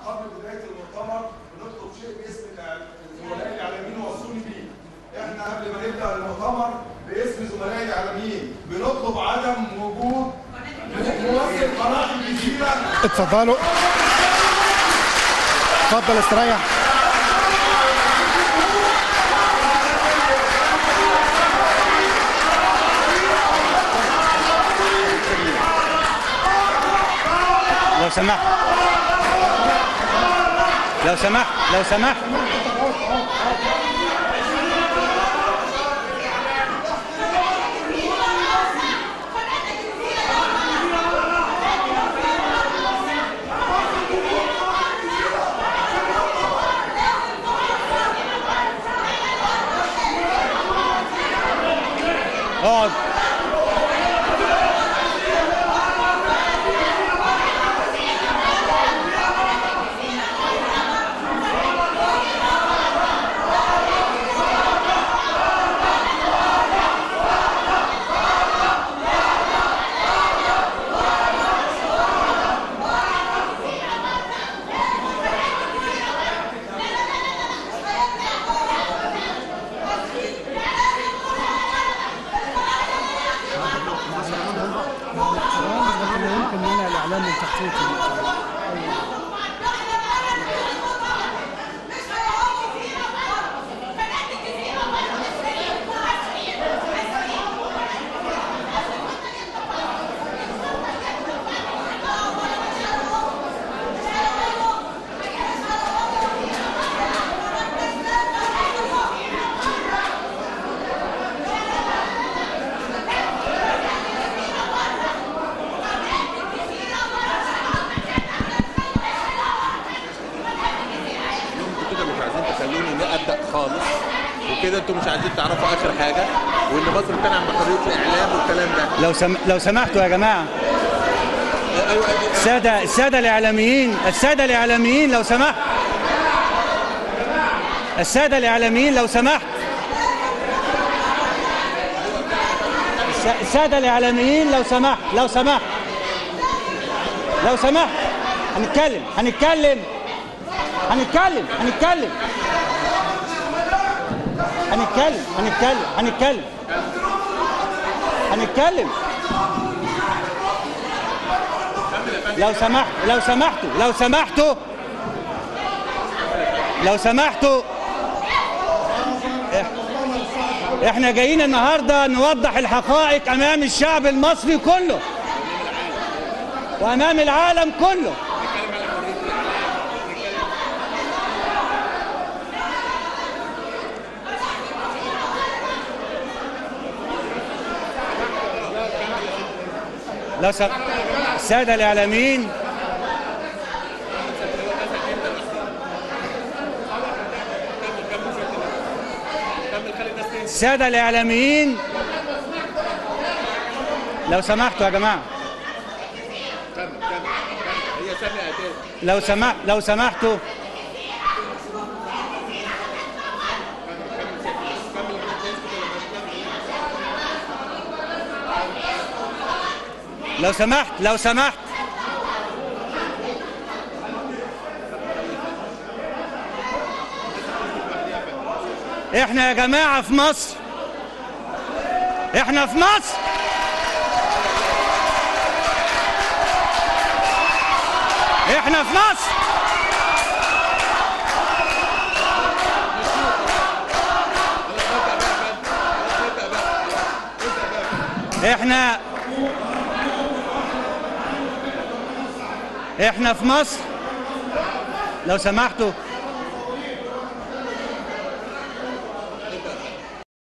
قبل بدايه المؤتمر بنطلب شيء باسم زملائي الاعلاميين وصوني بيه احنا قبل ما نبدا المؤتمر باسم زملائي الاعلاميين بنطلب عدم وجود ممثل قناه الجزيره اتفضلوا اتفضل استريح لو سمحت لو سمحت لو سمحت اقعد لكن يمكن منع الاعلام من تحقيق انتوا كده مش عايزين تخلوني ابدا خالص وكده انتوا مش عايزين تعرفوا اخر حاجه وان مصر بتنعم بحريه الاعلام والكلام ده لو سم... لو سمحتوا يا جماعه ايوه الساده الساده الاعلاميين الساده الاعلاميين لو سمحت الساده الاعلاميين لو سمحت الس- الساده الاعلاميين لو سمحت لو سمحت لو سمحت هنتكلم هنتكلم هنتكلم هنتكلم هنتكلم هنتكلم هنتكلم هنتكلم لو سمحت لو سمحتوا لو سمحتوا لو سمحتوا إح- احنا جايين النهارده نوضح الحقائق امام الشعب المصري كله وامام العالم كله لو سم... الساده الاعلاميين الساده الاعلاميين لو سمحتوا يا جماعه هي ساميه اساسا لو سمح لو سمحتوا لو سمحت لو سمحت احنا يا جماعة في مصر احنا في مصر احنا في مصر احنا احنا في مصر لو سمحتوا